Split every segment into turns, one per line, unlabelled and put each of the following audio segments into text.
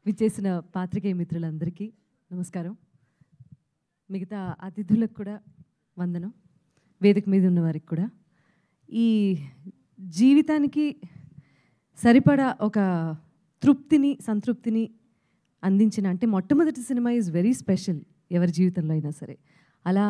విచ్చేసిన పాత్రికేయ మిత్రులందరికీ నమస్కారం మిగతా అతిథులకు కూడా వందనం వేదిక మీద ఉన్న వారికి కూడా ఈ జీవితానికి సరిపడా ఒక తృప్తిని సంతృప్తిని అందించిన అంటే మొట్టమొదటి సినిమా ఈజ్ వెరీ స్పెషల్ ఎవరి జీవితంలో అయినా సరే అలా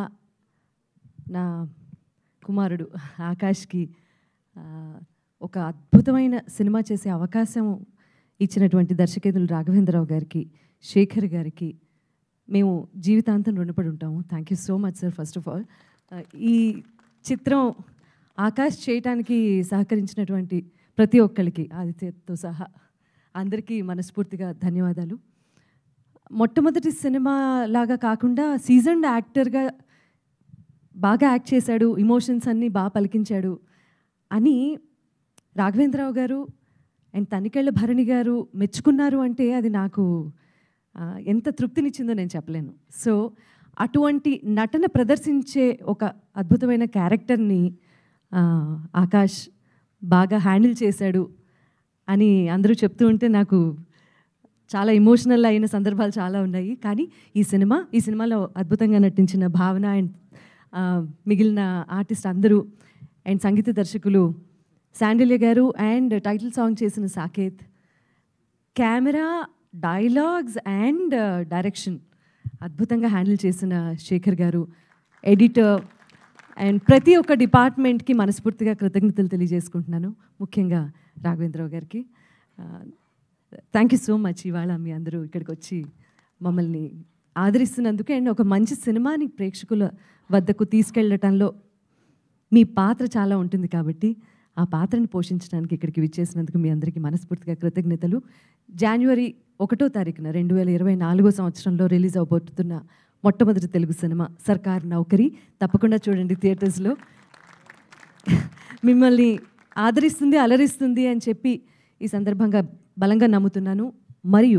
నా కుమారుడు ఆకాష్కి ఆ, ఒక అద్భుతమైన సినిమా చేసే అవకాశం ఇచ్చినటువంటి దర్శకేతులు రాఘవేంద్రరావు గారికి శేఖర్ గారికి మేము జీవితాంతం రుణపడి ఉంటాము thank you so much sir first of all ఈ చిత్రం ఆకాష్ చేయటానికి సహకరించినటువంటి ప్రతి ఒక్కరికి ఆదిత్యతో సహా అందరికీ మనస్ఫూర్తిగా ధన్యవాదాలు మొట్టమొదటి సినిమా లాగా కాకుండా సీజన్డ్ యాక్టర్గా బాగా యాక్ట్ చేశాడు ఇమోషన్స్ అన్నీ బాగా పలికించాడు అని రాఘవేంద్రరావు గారు అండ్ తనికెళ్ళ భరణి గారు మెచ్చుకున్నారు అంటే అది నాకు ఆ, ఎంత తృప్తినిచ్చిందో నేను చెప్పలేను సో అటువంటి నటన ప్రదర్శించే ఒక అద్భుతమైన క్యారెక్టర్ని ఆ, ఆకాష్ బాగా హ్యాండిల్ చేశాడు అని అందరూ చెప్తూ ఉంటే నాకు చాలా ఎమోషనల్ అయిన సందర్భాలు చాలా ఉన్నాయి కానీ ఈ సినిమా ఈ సినిమాలో అద్భుతంగా నటించిన భావన అండ్ ఆ, మిగిలిన ఆర్టిస్ట్ అందరూ అండ్ సంగీత దర్శకులు శాండిల్య గారు అండ్ టైటిల్ సాంగ్ చేసిన Saketh camera dialogues and direction అద్భుతంగా హ్యాండిల్ చేసిన శేఖర్ గారు ఎడిటర్ అండ్ ప్రతి ఒక్క డిపార్ట్మెంట్కి మనస్ఫూర్తిగా కృతజ్ఞతలు తెలియజేసుకుంటున్నాను ముఖ్యంగా రాఘవేంద్రరావు గారికి థ్యాంక్ యూ సో మచ్ ఇవాళ మీ అందరూ ఇక్కడికి వచ్చి మమ్మల్ని ఆదరిస్తున్నందుకు అండ్ ఒక మంచి సినిమాని ప్రేక్షకుల వద్దకు తీసుకెళ్ళటంలో మీ పాత్ర చాలా ఉంటుంది కాబట్టి ఆ పాత్రని పోషించడానికి ఇక్కడికి విచ్చేసినందుకు మీ అందరికీ మనస్ఫూర్తిగా కృతజ్ఞతలు జనవరి ఒకటో తారీఖున రెండు వేల ఇరవై నాలుగో సంవత్సరంలో రిలీజ్ అవబోతున్న మొట్టమొదటి తెలుగు సినిమా సర్కార్ నౌకరీ తప్పకుండా చూడండి థియేటర్స్లో మిమ్మల్ని ఆదరిస్తుంది అలరిస్తుంది అని చెప్పి ఈ సందర్భంగా బలంగా నమ్ముతున్నాను మరియు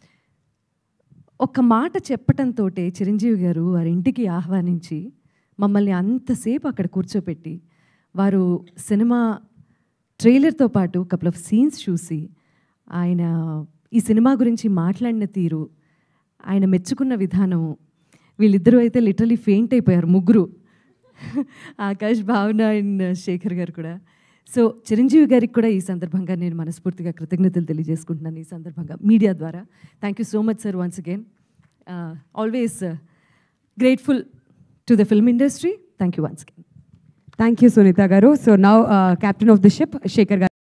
ఒక్క మాట చెప్పటంతో చిరంజీవి గారు వారి ఇంటికి ఆహ్వానించి మమ్మల్ని అంతసేపు అక్కడ కూర్చోపెట్టి వారు సినిమా ట్రైలర్తో పాటు కపుల్ ఆఫ్ సీన్స్ చూసి ఆయన ఈ సినిమా గురించి మాట్లాడిన తీరు ఆయన మెచ్చుకున్న విధానం వీళ్ళిద్దరూ అయితే లిటరలీ ఫెయింట్ అయిపోయారు ముగ్గురు ఆకాష్ భావన అండ్ శేఖర్ గారు కూడా సో చిరంజీవి గారికి కూడా ఈ సందర్భంగా నేను మనస్ఫూర్తిగా కృతజ్ఞతలు తెలియజేసుకుంటున్నాను ఈ సందర్భంగా మీడియా ద్వారా thank you so much sir once again always grateful to the film industry thank you once again
thank you Sunitha garu so now captain of the ship Sekhar గారు